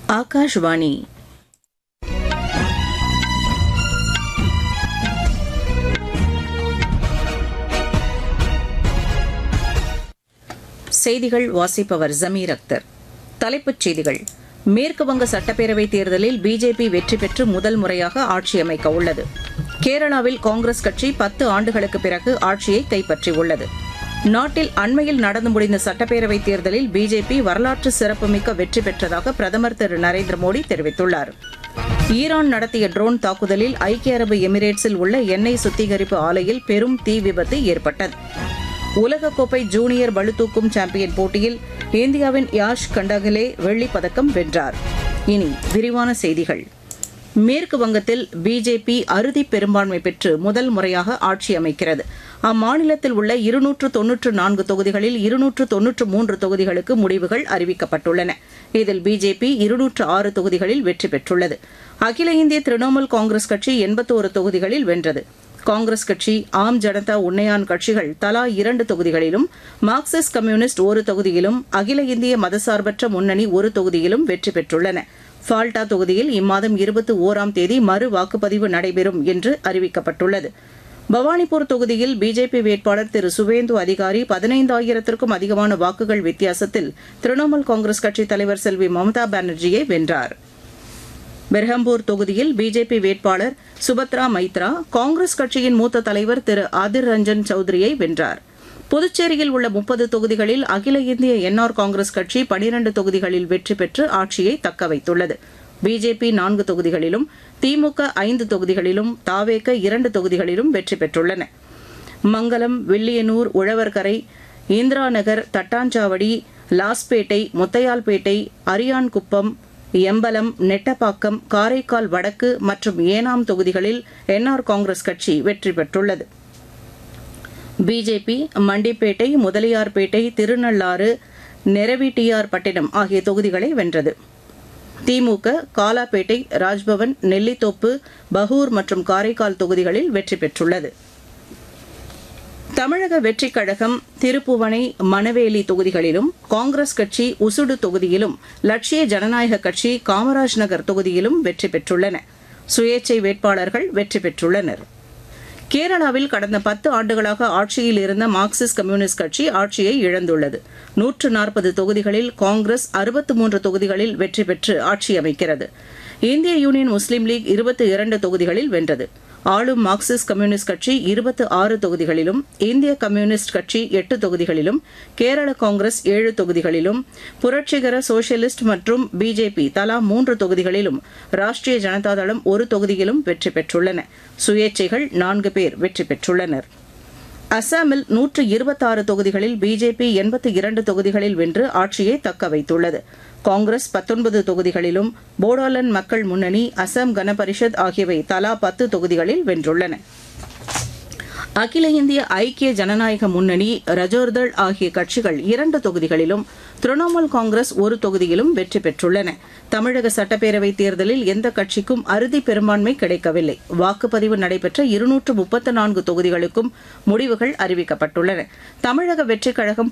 ஆகாஷ்வாணி செய்திகள் வாசிப்பவர் ஜமீர் அக்தர் தலைப்புச் செய்திகள் மேற்கு வங்க சட்டப்பேரவைத் தேர்தலில் பிஜேபி வெற்றி பெற்று முதல் முறையாக ஆட்சி அமைக்க உள்ளது கேரளாவில் காங்கிரஸ் கட்சி பத்து ஆண்டுகளுக்கு பிறகு ஆட்சியை கைப்பற்றியுள்ளது நாட்டில் அண்மையில் நடந்து முடிந்த சட்டப்பேரவைத் தேர்தலில் பிஜேபி வரலாற்று சிறப்புமிக்க வெற்றி பெற்றதாக பிரதமர் திரு நரேந்திர மோடி தெரிவித்துள்ளார் ஈரான் நடத்திய ட்ரோன் தாக்குதலில் ஐக்கிய அரபு எமிரேட்ஸில் உள்ள எண்ணெய் சுத்திகரிப்பு ஆலையில் பெரும் தீ விபத்து ஏற்பட்டது உலகக்கோப்பை ஜூனியர் பளுதூக்கும் சாம்பியன் போட்டியில் இந்தியாவின் யாஷ் கண்டகலே வெள்ளிப் பதக்கம் வென்றார் இனி விரிவான செய்திகள் மேற்கு வங்கத்தில் பிஜேபி அறுதி பெரும்பான்மை பெற்று முதல் முறையாக ஆட்சி அமைக்கிறது அம்மாநிலத்தில் உள்ள இருநூற்று தொன்னூற்று நான்கு தொகுதிகளில் இருநூற்று தொன்னூற்று மூன்று தொகுதிகளுக்கு முடிவுகள் அறிவிக்கப்பட்டுள்ளன இதில் பிஜேபி இருநூற்று ஆறு தொகுதிகளில் வெற்றி பெற்றுள்ளது அகில இந்திய திரிணாமுல் காங்கிரஸ் கட்சி எண்பத்தோரு தொகுதிகளில் வென்றது காங்கிரஸ் கட்சி ஆம் ஜனதா உண்மையான் கட்சிகள் தலா இரண்டு தொகுதிகளிலும் மார்க்சிஸ்ட் கம்யூனிஸ்ட் ஒரு தொகுதியிலும் அகில இந்திய மதசார்பற்ற முன்னணி ஒரு தொகுதியிலும் வெற்றி பெற்றுள்ளன ஃபால்டா தொகுதியில் இம்மாதம் இருபத்தி ஓராம் தேதி மறு வாக்குப்பதிவு நடைபெறும் என்று அறிவிக்கப்பட்டுள்ளது பவானிபூர் தொகுதியில் பிஜேபி வேட்பாளர் திரு சுவேந்து அதிகாரி பதினைந்தாயிரத்திற்கும் அதிகமான வாக்குகள் வித்தியாசத்தில் திரிணாமுல் காங்கிரஸ் கட்சித் தலைவர் செல்வி மம்தா பானர்ஜியை வென்றார் பெர்ஹம்பூர் தொகுதியில் பிஜேபி வேட்பாளர் சுபத்ரா மைத்ரா காங்கிரஸ் கட்சியின் மூத்த தலைவர் திரு ஆதிர் ரஞ்சன் சௌத்ரியை வென்றார் புதுச்சேரியில் உள்ள முப்பது தொகுதிகளில் அகில இந்திய என்ஆர் காங்கிரஸ் கட்சி பனிரண்டு தொகுதிகளில் வெற்றி பெற்று ஆட்சியை தக்கவைத்துள்ளது பிஜேபி நான்கு தொகுதிகளிலும் திமுக ஐந்து தொகுதிகளிலும் தாவேக இரண்டு தொகுதிகளிலும் வெற்றி பெற்றுள்ளன மங்கலம் வில்லியனூர் உழவர்கரை இந்திரா நகர் தட்டாஞ்சாவடி லாஸ்பேட்டை முத்தையால்பேட்டை அரியான்குப்பம் எம்பலம் நெட்டப்பாக்கம் காரைக்கால் வடக்கு மற்றும் ஏனாம் தொகுதிகளில் என்ஆர் காங்கிரஸ் கட்சி வெற்றி பெற்றுள்ளது பிஜேபி மண்டிப்பேட்டை முதலியார்பேட்டை திருநள்ளாறு நெரவிட்டியார் பட்டினம் ஆகிய தொகுதிகளை வென்றது திமுக காலாப்பேட்டை ராஜ்பவன் நெல்லித்தோப்பு பகூர் மற்றும் காரைக்கால் தொகுதிகளில் வெற்றி பெற்றுள்ளது தமிழக வெற்றிக் கழகம் திருப்புவனை மணவேலி தொகுதிகளிலும் காங்கிரஸ் கட்சி உசுடு தொகுதியிலும் லட்சிய ஜனநாயக கட்சி காமராஜ் நகர் தொகுதியிலும் வெற்றி பெற்றுள்ளன சுயேச்சை வேட்பாளர்கள் வெற்றி பெற்றுள்ளனர் கேரளாவில் கடந்த பத்து ஆண்டுகளாக ஆட்சியில் இருந்த மார்க்சிஸ்ட் கம்யூனிஸ்ட் கட்சி ஆட்சியை இழந்துள்ளது நூற்று நாற்பது தொகுதிகளில் காங்கிரஸ் அறுபத்து மூன்று தொகுதிகளில் வெற்றி பெற்று ஆட்சி அமைக்கிறது இந்திய யூனியன் முஸ்லீம் லீக் இருபத்தி இரண்டு தொகுதிகளில் வென்றது ஆளும் மார்க்சிஸ்ட் கம்யூனிஸ்ட் கட்சி இருபத்தி ஆறு தொகுதிகளிலும் இந்திய கம்யூனிஸ்ட் கட்சி எட்டு தொகுதிகளிலும் கேரள காங்கிரஸ் ஏழு தொகுதிகளிலும் புரட்சிகர சோசியலிஸ்ட் மற்றும் பிஜேபி தலா மூன்று தொகுதிகளிலும் ராஷ்டிரிய ஜனதாதளம் ஒரு தொகுதியிலும் வெற்றி பெற்றுள்ளன சுயேட்சைகள் நான்கு பேர் வெற்றி பெற்றுள்ளனர் அசாமில் நூற்று இருபத்தாறு தொகுதிகளில் பிஜேபி எண்பத்தி இரண்டு தொகுதிகளில் வென்று ஆட்சியை தக்க வைத்துள்ளது காங்கிரஸ் பத்தொன்பது தொகுதிகளிலும் போடோலாந்து மக்கள் முன்னணி அசாம் கனபரிஷத் ஆகியவை தலா பத்து தொகுதிகளில் வென்றுள்ளன அகில இந்திய ஐக்கிய ஜனநாயக முன்னணி ரஜோர்தள் ஆகிய கட்சிகள் இரண்டு தொகுதிகளிலும் திரிணாமுல் காங்கிரஸ் ஒரு தொகுதியிலும் வெற்றி பெற்றுள்ளன தமிழக சட்டப்பேரவைத் தேர்தலில் எந்த கட்சிக்கும் அறுதி பெரும்பான்மை கிடைக்கவில்லை வாக்குப்பதிவு நடைபெற்ற இருநூற்று முப்பத்து நான்கு தொகுதிகளுக்கும் முடிவுகள் அறிவிக்கப்பட்டுள்ளன தமிழக வெற்றிக் கழகம்